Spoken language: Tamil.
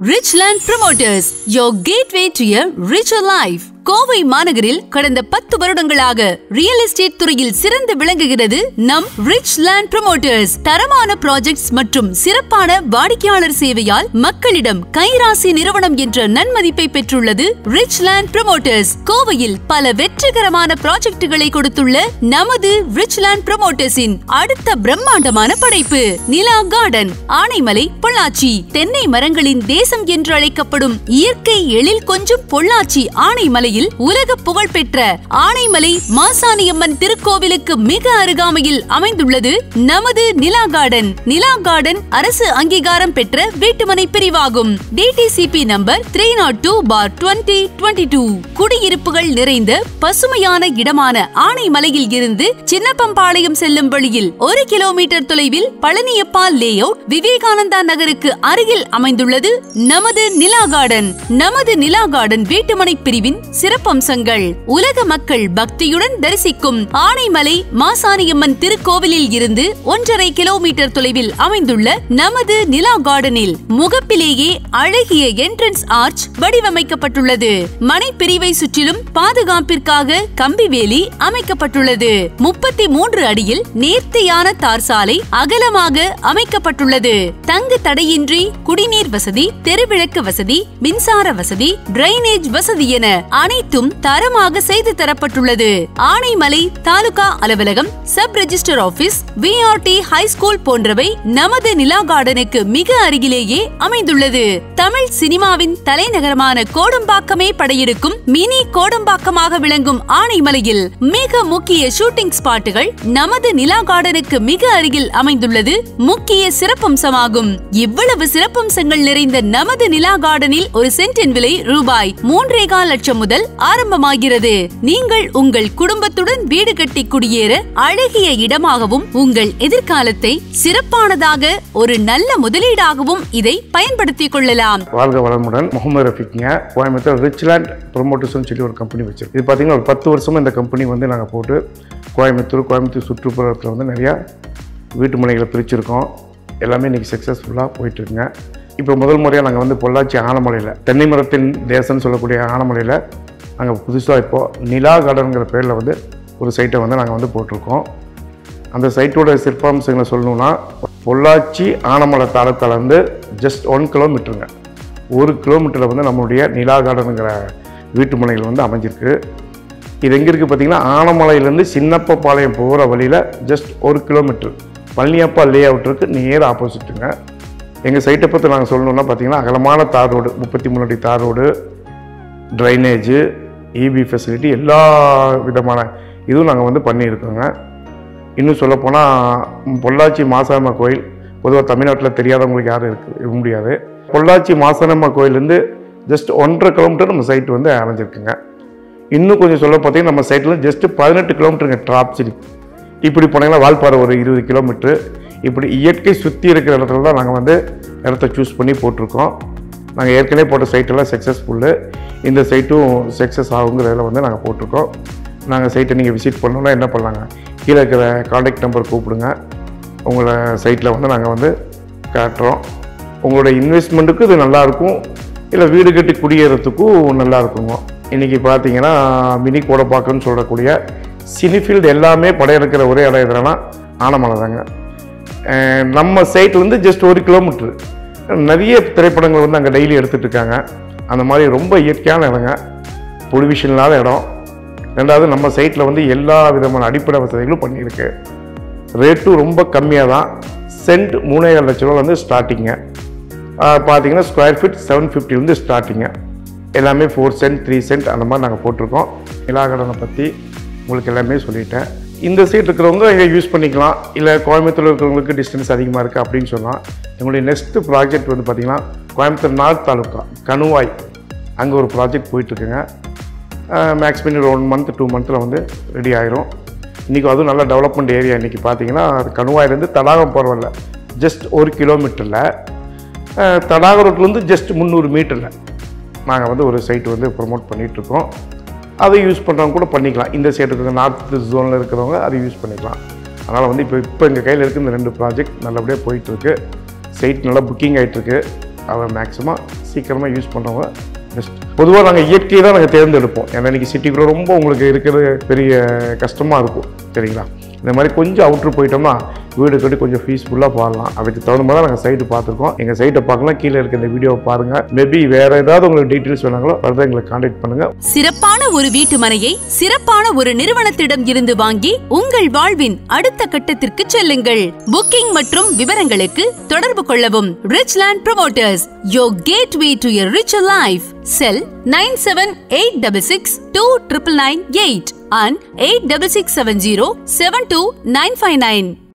Richland Promoters, your gateway to a richer life. Kovai மாநகரில் கடந்த பத்து வருடங்களாக ரியல் எஸ்டேட் துறையில் சிறந்து விளங்குகிறது நம் ரிச் லேண்ட் ப்ரமோட்டர்ஸ் தரமான ப்ராஜெக்ட்ஸ் மற்றும் சிறப்பான வாடிக்கையாளர் சேவையால் மக்களிடம் கைராசி நிறுவனம் என்ற நன்மதிப்பை பெற்றுள்ளது ரிச் லேண்ட் ப்ரமோட்டர்ஸ் கோவையில் பல வெற்றிகரமான ப்ராஜெக்டுகளை கொடுத்துள்ள நமது ரிச் லேண்ட் ப்ரமோட்டர்ஸின் அடுத்த பிரம்மாண்டமான படைப்பு நிலா கார்டன் ஆனைமலை பொள்ளாச்சி தென்னை மரங்களின் தேசம் என்று அழைக்கப்படும் இயற்கை எழில் கொஞ்சம் பொள்ளாச்சி ஆனைமலையில் உலக புகழ்பெற்ற ஆனைமலை மாசாணியம்மன் திருக்கோவிலுக்கு மிக அருகாமையில் அமைந்துள்ளது நமது நிலா கார்டன் நிலா கார்டன் அரசு அங்கீகாரம் பெற்ற வீட்டுமனை பிரிவாகும் DTCP number three naught two for twenty twenty two குடியிருப்புகள் நிறைந்த பசுமையான இடமான ஆனைமலையில் இருந்து சின்னப்பம்பாளையம் செல்லும் வழியில் ஒரு கிலோமீட்டர் தொலைவில் பழனியப்பா லே அவுட் விவேகானந்தா நகருக்கு அருகில் அமைந்துள்ளது நமது நிலா கார்டன் நமது நிலா கார்டன் வீட்டுமனை பிரிவின் சிறப்பம்சங்கள் உலக மக்கள் பக்தியுடன் தரிசிக்கும் ஆனைமலை மாசாணியம்மன் திருக்கோவிலில் இருந்து ஒன்றரை கிலோமீட்டர் தொலைவில் அமைந்துள்ள நமது நிலா கார்டனில் முகப்பிலேயே அழகிய என்ட்ரன்ஸ் ஆர்ச் வடிவமைக்கப்பட்டுள்ளது மனை பிரிவை சுற்றிலும் பாதுகாப்பிற்காக கம்பி வேலி அமைக்கப்பட்டுள்ளது முப்பத்தி மூன்று அடியில் நேர்த்தியான தார் சாலை அகலமாக அமைக்கப்பட்டுள்ளது தங்கு தடையின்றி குடிநீர் வசதி தெருவிளக்கு வசதி மின்சார வசதி டிரைனேஜ் வசதி என அனைத்தும் தரமாக செய்து தரப்பட்டுள்ளது ஆனைமலை தாலுகா அலுவலகம் sub register office VRT high school போன்றவை நமது நிலா கார்டனுக்கு மிக அருகிலேயே அமைந்துள்ளது தமிழ் சினிமாவின் தலைநகரமான கோடம்பாக்கமே படையெடுக்கும் மினி கோடம்பாக்கமாக விளங்கும் ஆனைமலையில் மிக முக்கிய ஷூட்டிங் ஸ்பாட்டுகள் நமது நிலா கார்டனுக்கு மிக அருகில் அமைந்துள்ளது முக்கிய சிறப்பம்சமாகும் இவ்வளவு சிறப்பம்சங்கள் நிறைந்த நமது நிலா கார்டனில் ஒரு சென்டின் விலை ரூபாய் மூன்றே கால் லட்சம் முதல் ஆரம்பமாகிறது நீங்கள் உங்கள் குடும்பத்துடன் வீடு கட்டி குடியேற அழகிய இடமாகவும் உங்கள் எதிர்காலத்தை சிறப்பானதாக ஒரு நல்ல முதலீடாகவும் இதை பயன்படுத்திக் கொள்ளலாம் வாழ்க வளமுடன் முகமது ரஃபிக்ங்க கோயம்புத்தூர் ரிச்லேண்ட் ப்ரொமோட்டர்ஸ்னு சொல்லி ஒரு கம்பெனி வச்சிருக்கோம் இது பார்த்தீங்கன்னா ஒரு பத்து வருஷமாக இந்த கம்பெனி வந்து நாங்கள் போட்டு கோயம்புத்தூர் கோயம்புத்தூர் சுற்றுப்புறத்தில் வந்து நிறையா வீட்டு மனைகளை பிரிச்சிருக்கோம் எல்லாமே இன்றைக்கி சக்ஸஸ்ஃபுல்லாக போயிட்டுருக்குங்க இப்போ முதல் முறையாக நாங்கள் வந்து பொள்ளாச்சி ஆனமலையில் தென்னை மரத்தின் தேசம்னு சொல்லக்கூடிய ஆனமலையில் நாங்கள் புதுசாக இப்போது நிலா கார்டனுங்கிற பேரில் வந்து ஒரு சைட்டை வந்து நாங்கள் வந்து போட்டிருக்கோம் அந்த சைட்டோட சிற்பம்சங்களை சொல்லணும்னா பொள்ளாச்சி ஆனமலை தாலுக்காலேருந்து ஜஸ்ட் ஒன் கிலோமீட்டருங்க ஒரு கிலோமீட்டரில் வந்து நம்மளுடைய நிலா கார்டனுங்கிற வீட்டு மனைகள் வந்து அமைஞ்சிருக்கு இது எங்கே இருக்குது பார்த்தீங்கன்னா ஆனமலையிலேருந்து சின்னப்பபாளையம் போகிற வழியில் ஜஸ்ட் ஒரு கிலோமீட்டர் பழனியப்பா லே அவுட்டருக்கு நேர் ஆப்போசிட்டுங்க எங்கள் சைட்டை பற்றி நாங்கள் சொல்லணும்னா பார்த்தீங்கன்னா அகலமான தார் ரோடு முப்பத்தி மூணு அடி தார் ரோடு ட்ரைனேஜு இபி ஃபெசிலிட்டி எல்லா விதமான இதுவும் நாங்கள் வந்து பண்ணியிருக்கோங்க இன்னும் சொல்லப்போனால் பொள்ளாச்சி மாசாரம்மா கோயில் பொதுவாக தமிழ்நாட்டில் தெரியாதவங்களுக்கு யாரும் இருக்கு இருக்க முடியாது பொள்ளாச்சி மாசாரம்மா கோயிலேருந்து ஜஸ்ட் ஒன்றரை கிலோமீட்டர் நம்ம சைட் வந்து அமைஞ்சிருக்குங்க இன்னும் கொஞ்சம் சொல்ல பார்த்தீங்கன்னா நம்ம சைட்டில் ஜஸ்ட் பதினெட்டு கிலோமீட்டருங்க ட்ராப் சிட்டி இப்படி போனீங்கன்னா வால்பாறை ஒரு இருபது கிலோமீட்ரு இப்படி இயற்கை சுற்றி இருக்கிற இடத்துல தான் நாங்கள் வந்து இடத்த சூஸ் பண்ணி போட்டிருக்கோம் நாங்கள் ஏற்கனவே போட்ட சைட்டெல்லாம் சக்ஸஸ்ஃபுல்லு இந்த சைட்டும் சக்ஸஸ் ஆகுங்கிறதில் வந்து நாங்கள் போட்டிருக்கோம் நாங்கள் சைட்டை நீங்கள் விசிட் பண்ணணும்னா என்ன பண்ணலாங்க கீழே இருக்கிற காண்டாக்ட் நம்பர் கூப்பிடுங்க உங்களை சைட்டில் வந்து நாங்கள் வந்து காட்டுறோம் உங்களோட இன்வெஸ்ட்மெண்ட்டுக்கு இது நல்லாயிருக்கும் இல்லை வீடு கட்டி குடியேறதுக்கும் நல்லா இருக்குங்க இன்றைக்கி பார்த்தீங்கன்னா மினி கோடப்பாக்கம்னு சொல்லக்கூடிய சினிஃபீல்டு எல்லாமே படையெடுக்கிற ஒரே இடம் எதுனா ஆனமலை தாங்க அஹ் நம்ம சைட்லேருந்து ஜஸ்ட் ஒரு கிலோமீட்ரு நிறைய திரைப்படங்கள் வந்து அங்கே டெய்லி எடுத்துகிட்டு இருக்காங்க அந்த மாதிரி ரொம்ப இயற்கையான இடங்க பொல்யூஷன் இல்லாத இடம் ரெண்டாவது நம்ம சைட்டில் வந்து எல்லா விதமான அடிப்படை வசதிகளும் பண்ணியிருக்கு ரேட்டும் ரொம்ப கம்மியாக தான் சென்ட் மூணேகால் லட்ச ரூபா வந்து ஸ்டார்டிங்க பார்த்தீங்கன்னா ஸ்கொயர் ஃபீட் செவன் ஃபிஃப்டிலேருந்து ஸ்டார்டிங்க எல்லாமே ஃபோர் சென்ட் த்ரீ சென்ட் அந்த மாதிரி நாங்கள் போட்டிருக்கோம் நிலாகடனை பற்றி உங்களுக்கு எல்லாமே சொல்லிட்டேன் இந்த சைட் இருக்கிறவங்க இங்கே யூஸ் பண்ணிக்கலாம் இல்லை கோயம்புத்தூர் இருக்கிறவங்களுக்கு டிஸ்டன்ஸ் அதிகமாக இருக்குது அப்படின்னு சொன்னால் எங்களுடைய நெக்ஸ்ட் ப்ராஜெக்ட் வந்து பார்த்திங்கன்னா கோயம்புத்தூர் நார்த் தாலுக்கா கணுவாய் அங்கே ஒரு ப்ராஜெக்ட் போயிட்டுருக்குங்க மேக்ஸிமம் ஒரு ஒன் மந்த் டூ மந்த்தில் வந்து ரெடி ஆயிரும் இன்றைக்கி அதுவும் நல்ல டெவலப்மெண்ட் ஏரியா இன்றைக்கி பார்த்தீங்கன்னா அது கணுவாயிலேருந்து தடாகம் போகிறவரில் ஜஸ்ட் ஒரு கிலோமீட்டரில் தடாக ரோட்லேருந்து ஜஸ்ட் முந்நூறு மீட்டரில் நாங்கள் வந்து ஒரு சைட் வந்து ப்ரொமோட் பண்ணிகிட்ருக்கோம் அதை யூஸ் பண்ணுறவங்க கூட பண்ணிக்கலாம் இந்த சைடு இருக்கிற நார்த் ஜோனில் இருக்கிறவங்க அதை யூஸ் பண்ணிக்கலாம் அதனால் வந்து இப்போ இப்போ எங்கள் கையில் இருக்க இந்த ரெண்டு ப்ராஜெக்ட் நல்லபடியாக போயிட்டுருக்கு சைட் நல்லா புக்கிங் ஆகிட்டுருக்கு அதை மேக்ஸிமம் சீக்கிரமாக யூஸ் பண்ணுறவங்க பெஸ்ட் பொதுவாக நாங்கள் இயற்கையை தான் நாங்கள் தேர்ந்தெடுப்போம் ஏன்னா இன்றைக்கி சிட்டிக்குள்ளே ரொம்ப உங்களுக்கு இருக்கிறது பெரிய கஷ்டமாக இருக்கும் சரிங்களா இந்த மாதிரி கொஞ்சம் அவுட்ரு போயிட்டோம்னா வீடு கட்டி கொஞ்சம் பீஸ்ஃபுல்லாக பாடலாம் அதுக்கு தகுந்த மாதிரி நாங்கள் சைட்டு பார்த்துருக்கோம் எங்கள் சைட்டை பார்க்கலாம் கீழே இருக்க இந்த வீடியோவை பாருங்கள் மேபி வேறு ஏதாவது உங்களுக்கு டீட்டெயில்ஸ் வேணாங்களோ ஃபர்தர் எங்களை காண்டாக்ட் பண்ணுங்கள் சிறப்பான ஒரு வீட்டு மனையை சிறப்பான ஒரு நிறுவனத்திடம் இருந்து வாங்கி உங்கள் வாழ்வின் அடுத்த கட்டத்திற்கு செல்லுங்கள் புக்கிங் மற்றும் விவரங்களுக்கு தொடர்பு கொள்ளவும் Richland Promoters your gateway to a richer life cell nine seven eight double six two triple nine eight and eight double six seven zero seven two nine five nine